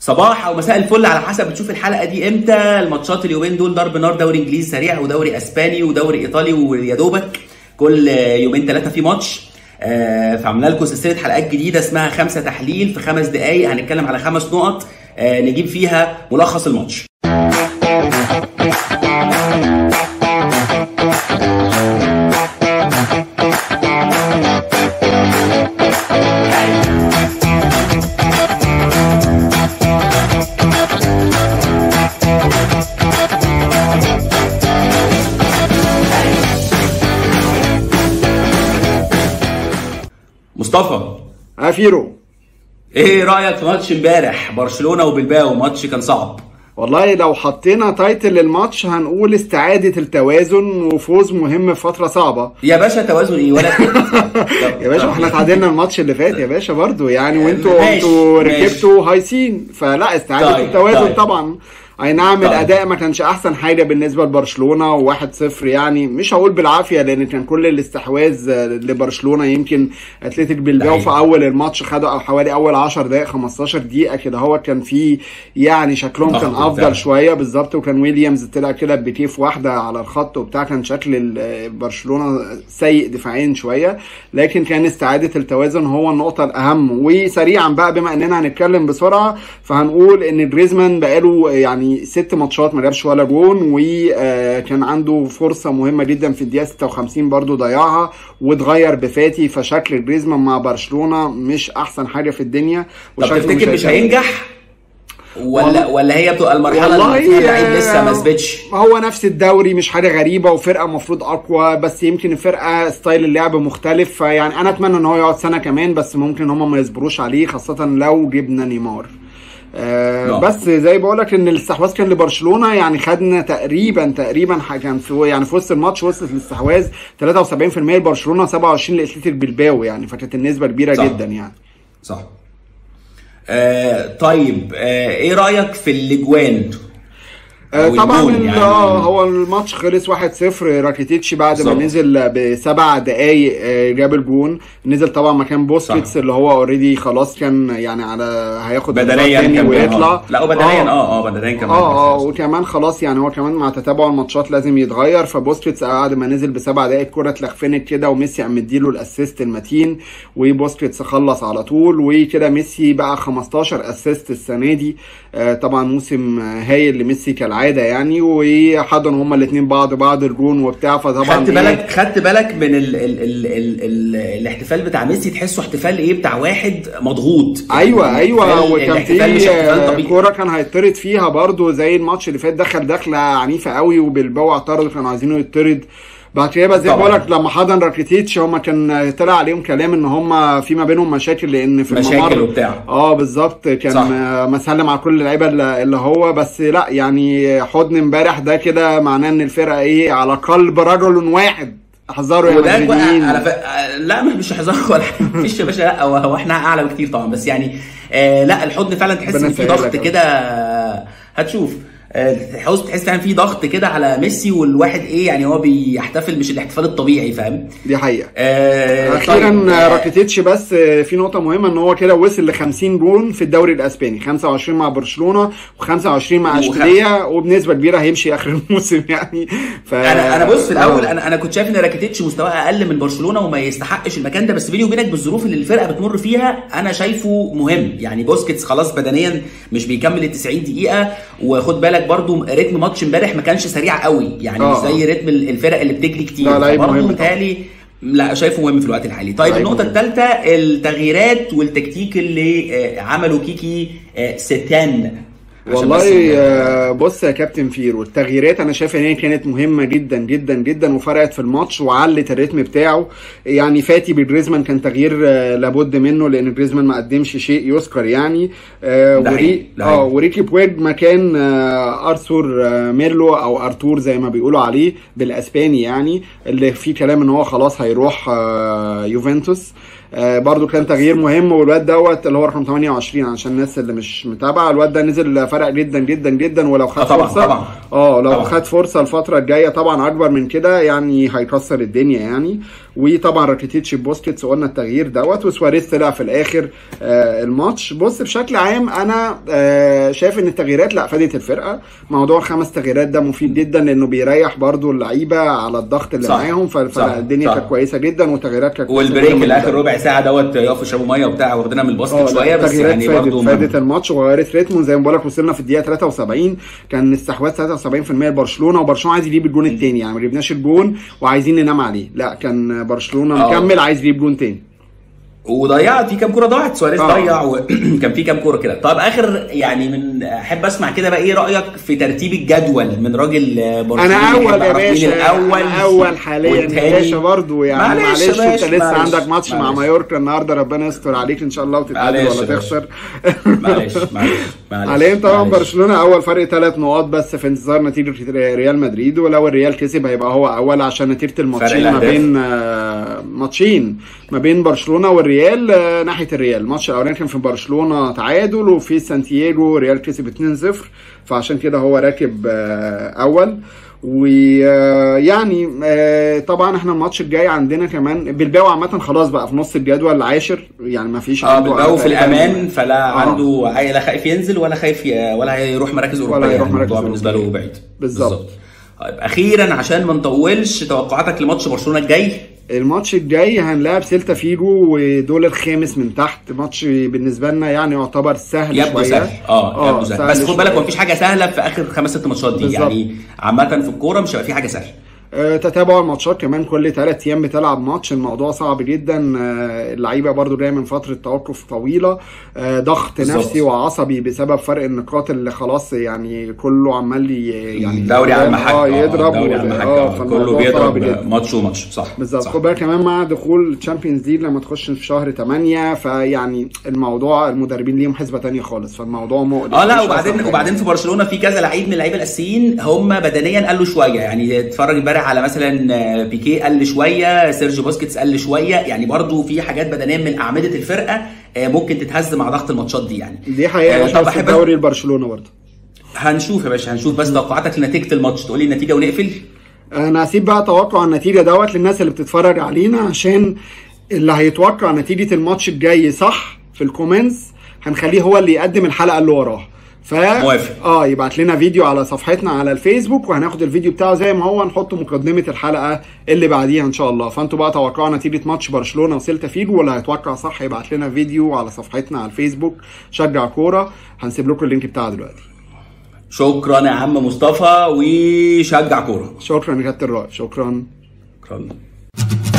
صباح او مساء الفل على حسب بتشوف الحلقه دي امتى الماتشات اليومين دول ضرب نار دوري انجليزي سريع ودوري اسباني ودوري ايطالي ويا دوبك كل يومين ثلاثه في ماتش آه فعملنا لكم سلسله حلقات جديده اسمها خمسه تحليل في خمس دقائق هنتكلم على خمس نقط آه نجيب فيها ملخص الماتش مصطفى افيرو ايه رايك في ماتش امبارح برشلونه وبلباو ماتش كان صعب والله لو حطينا تايتل للماتش هنقول استعادة التوازن وفوز مهم في فترة صعبة يا باشا توازن ايه ولا يا باشا احنا تعادلنا الماتش اللي فات يا باشا برضو يعني وانتوا ماشي، انتوا ماشي. ركبتوا هايسين فلا استعادة طيب، التوازن طيب. طبعا اي نعم طيب. الاداء ما كانش احسن حاجه بالنسبه لبرشلونه وواحد صفر يعني مش هقول بالعافيه لان كان كل الاستحواذ آه، لبرشلونه يمكن اتلتيك بلباو صحيح. في اول الماتش خدوا أو حوالي اول 10 دقائق 15 دقيقه كده هو كان في يعني شكلهم ضغط كان افضل فعلا. شويه بالظبط وكان ويليامز طلع كده بكيف واحده على الخط وبتاع كان شكل ال- برشلونه سيء دفاعيا شويه لكن كان استعاده التوازن هو النقطه الاهم وسريعا بقى بما اننا هنتكلم بسرعه فهنقول ان جريزمان بقاله يعني ست ماتشات ما جابش ولا جون وكان عنده فرصه مهمه جدا في الدقيقه 56 برضو ضيعها واتغير بفاتي فشكل جريزمان مع برشلونه مش احسن حاجه في الدنيا طب وشكله تفتكر مش هيكمل. هينجح ولا والله- ولا هي بتبقى المرحله والله اللي فيها اللعيب آه، لسه ما اثبتش هو نفس الدوري مش حاجه غريبه وفرقه مفروض اقوى بس يمكن الفرقه ستايل اللعب مختلف فيعني انا اتمنى ان هو يقعد سنه كمان بس ممكن هم ما يصبروش عليه خاصه لو جبنا نيمار آه نعم. بس زي بقول لك ان الاستحواذ كان لبرشلونه يعني خدنا تقريبا تقريبا ح- كان في يعني في وسط الماتش وصلت الاستحواذ 73% لبرشلونه 27 لاتلتيك بلباو يعني فكانت النسبه كبيره صح. جدا يعني صح آه طيب آه ايه رايك في الاجوان آه، أو طبعا الجول ال- يعني. اه هو الماتش خلص 1-0 راكيتيتش بعد ما بالظبط. نزل بسبع دقايق آه، جاب الجون نزل طبعا مكان بوسكيتس صح. اللي هو اوريدي خلاص كان يعني على هياخد بدنيا تاني كان ويطلع آه. لا وبدنيا اه اه بدنيا كمان اه اه وكمان خلاص يعني هو كمان مع تتابع الماتشات لازم يتغير فبوسكيتس بعد ما نزل بسبع دقايق الكرة اتلخفنت كده وميسي قام مديله الاسيست المتين وبوسكيتس خلص على طول وكده ميسي بقى 15 اسيست السنه دي آه طبعا موسم آه، هايل لميسي كالعاده يعني وحضنوا هما الاثنين بعض بعض الجون وبتاع فطبعا خدت إيه، بالك خدت بالك من ال ال ال ال ال الاحتفال بتاع ميسي تحسه احتفال ايه بتاع واحد مضغوط ايوه ايوه الاحتفال- وكان الاحتفال مش في احتفال آه، طبيعي كوره كان هيطرد فيها برضو زي الماتش اللي فات دخل دخله عنيفه قوي وبالباو اعترضوا كانوا عايزينه يطرد بعد كده بقى زي ما طبعاً. بقول لك لما حضن راكيتيتش هما كان طلع عليهم كلام ان هما في ما بينهم مشاكل لان في مشاكل الممر وبتاع. اه بالظبط كان صح. آه، مسلم على كل اللعيبه اللي اللي هو بس لا يعني حضن امبارح ده كده معناه ان الفرقه ايه على قلب رجل واحد احذروا يا وده مدريدين على ف... لا مش مش هزار ولا حاجة. مفيش يا باشا لا هو هو احنا اعلى بكتير طبعا بس يعني آه لا الحضن فعلا تحس ربنا ان في يسهلك ضغط يا كده هتشوف آه، تحس تحس فعلا في ضغط كده على ميسي والواحد ايه يعني هو بيحتفل مش الاحتفال الطبيعي فاهم دي حقيقه آه اخيرا طيب، آه، راكيتيتش بس في نقطه مهمه ان هو كده وصل ل 50 جون في الدوري الاسباني 25 مع برشلونه و25 مع وخ- اشبيليه وبنسبه كبيره هيمشي اخر الموسم يعني ف انا انا بص في الاول آه. انا انا كنت شايف ان راكيتيتش مستواه اقل من برشلونه وما يستحقش المكان ده بس بيني وبينك بالظروف اللي الفرقه بتمر فيها انا شايفه مهم يعني بوسكيتس خلاص بدنيا مش بيكمل ال 90 دقيقه وخد بالك برضو رتم ماتش امبارح ما كانش سريع قوي يعني آه، مش زي رتم الفرق اللي بتجري كتير لا، لعيب برضه مهم متهيألي لا شايفه مهم في الوقت الحالي طيب لعيب النقطه مهم. الثالثه التغييرات والتكتيك اللي آه، عمله كيكي آه، ستان عشان بس- والله آه، بص يا كابتن فيرو التغييرات انا شايف ان هي كانت مهمه جدا جدا جدا وفرقت في الماتش وعلت الريتم بتاعه يعني فاتي بجريزمان كان تغيير آه، لابد منه لان جريزمان ما قدمش شيء يذكر يعني آه، ده وري حقيقي، ده اه حقيقي. وريكي بويج مكان آه، ارثور آه، ميرلو او ارتور زي ما بيقولوا عليه بالاسباني يعني اللي فيه كلام ان هو خلاص هيروح آه، يوفنتوس آه، برضو كان تغيير مهم والواد دوت اللي هو رقم 28 عشان الناس اللي مش متابعه الواد ده نزل فرق جدا جدا جدا ولو خد آه، طبعاً، فرصه طبعاً. اه لو طبعاً. خد فرصه الفتره الجايه طبعا اكبر من كده يعني هيكسر الدنيا يعني وطبعا راكيتيتش بوسكيتس قلنا التغيير دوت وسواريز طلع في الاخر آه الماتش بص بشكل عام انا آه شايف ان التغييرات لا فادت الفرقه موضوع الخمس تغييرات ده مفيد جدا لانه بيريح برضو اللعيبه على الضغط اللي صح. معاهم ف- صح. فالدنيا صح. كانت كويسه جدا والتغييرات كانت كويسة والبريك جداً اللي اخر بالنسبة ربع ساعه دوت يقفوا يشربوا ميه وبتاع واخدينها من اه الباسكت لا، شويه بس التغييرات يعني فادت برضه فادت الماتش وغيرت ريتمه زي ما بقول لك وصلنا في الدقيقه 73 كان استحواذ 73% لبرشلونه وبرشلونه عايز يجيب الجون الثاني يعني ما جبناش الجون وعايزين ننام عليه لا كان برشلونه اه. مكمل عايز يجيب جون تاني وضيعت في كام كوره ضاعت سواريز اه. ضيع وكان في كام كوره كده طب اخر يعني من احب اسمع كده بقى ايه رايك في ترتيب الجدول من راجل آه، برشلوني انا اول يحب يا يعرف مين باشا الاول أنا اول حاليا يا والتاني. باشا برضه يعني معلش معلش, يا انت باشا، لسه معلش، عندك ماتش مع معلش. مايوركا النهارده ربنا يستر عليك ان شاء الله وتتعادل معلش ولا يا باشا. تخسر معلش معلش معلش حاليا طبعا معلش. برشلونه اول فرق ثلاث نقاط بس في انتظار نتيجه ريال مدريد ولو الريال كسب هيبقى هو اول عشان نتيجه الماتشين ما الأهداف. بين آه، ماتشين ما بين برشلونه والريال آه، ناحيه الريال الماتش الاولاني كان في برشلونه تعادل وفي سانتياجو ريال كسب 2-0 فعشان كده هو راكب آه، اول ويعني طبعا احنا الماتش الجاي عندنا كمان بالباو عامه خلاص بقى في نص الجدول العاشر يعني ما فيش اه عنده بالباو في تقريباً- الامان فلا آه. عنده عي- لا خايف ينزل ولا خايف ي... ولا هيروح مراكز اوروبيه ولا هيروح يعني مراكز الموضوع بالنسبه له أوروبية. بعيد بالظبط. طيب اخيرا عشان ما نطولش توقعاتك لماتش برشلونه الجاي الماتش الجاي هنلاعب سيلتا فيجو ودول الخامس من تحت ماتش بالنسبه لنا يعني يعتبر سهل يبدو شويه سهل اه يبدو سهل بس خد بالك شوية. مفيش حاجه سهله في اخر خمس ست ماتشات دي بالظبط. يعني عامه في الكوره مش هيبقى في حاجه سهله آه، تتابع الماتشات كمان كل ثلاث ايام بتلعب ماتش الموضوع صعب جدا آه، اللعيبه برضو جايه من فتره توقف طويله آه، ضغط بالظبط. نفسي وعصبي بسبب فرق النقاط اللي خلاص يعني كله عمال ي- يعني الدوري اهم حاجه اه يضرب الدوري و- اهم حاجه اه آه، كله فالموضوع صعب بيضرب جدا ماتش وماتش صح بالظبط صح. خد بالك كمان مع دخول الشامبيونز ليج لما تخش في شهر 8 فيعني الموضوع المدربين ليهم حسبه تانية خالص فالموضوع مقلق اه لا مش أسهل وبعدين حاجة. وبعدين في برشلونه في كذا لعيب من اللعيبه الاساسيين هم بدنيا قلوا شويه يعني اتفرج امبارح على مثلا آه، بيكيه قل شويه سيرجيو بوسكيتس قل شويه يعني برضو في حاجات بدنيا من اعمده الفرقه آه، ممكن تتهز مع ضغط الماتشات دي يعني دي حقيقه آه، يا طب باشا في أحب- الدوري لبرشلونه برضه هنشوف يا باشا هنشوف بس توقعاتك لنتيجه الماتش تقول لي النتيجه ونقفل انا هسيب بقى توقع النتيجه دوت للناس اللي بتتفرج علينا عشان اللي هيتوقع نتيجه الماتش الجاي صح في الكومنتس هنخليه هو اللي يقدم الحلقه اللي وراها ف موافق. اه يبعت لنا فيديو على صفحتنا على الفيسبوك وهناخد الفيديو بتاعه زي ما هو نحطه مقدمه الحلقه اللي بعديها ان شاء الله فانتوا بقى توقعوا نتيجه ماتش برشلونه وسيلتا فيجو واللي هيتوقع صح يبعت لنا فيديو على صفحتنا على الفيسبوك شجع كوره هنسيب لكم اللينك بتاعه دلوقتي شكرا يا عم مصطفى وشجع كوره شكرا يا كابتن رائع شكرا شكرا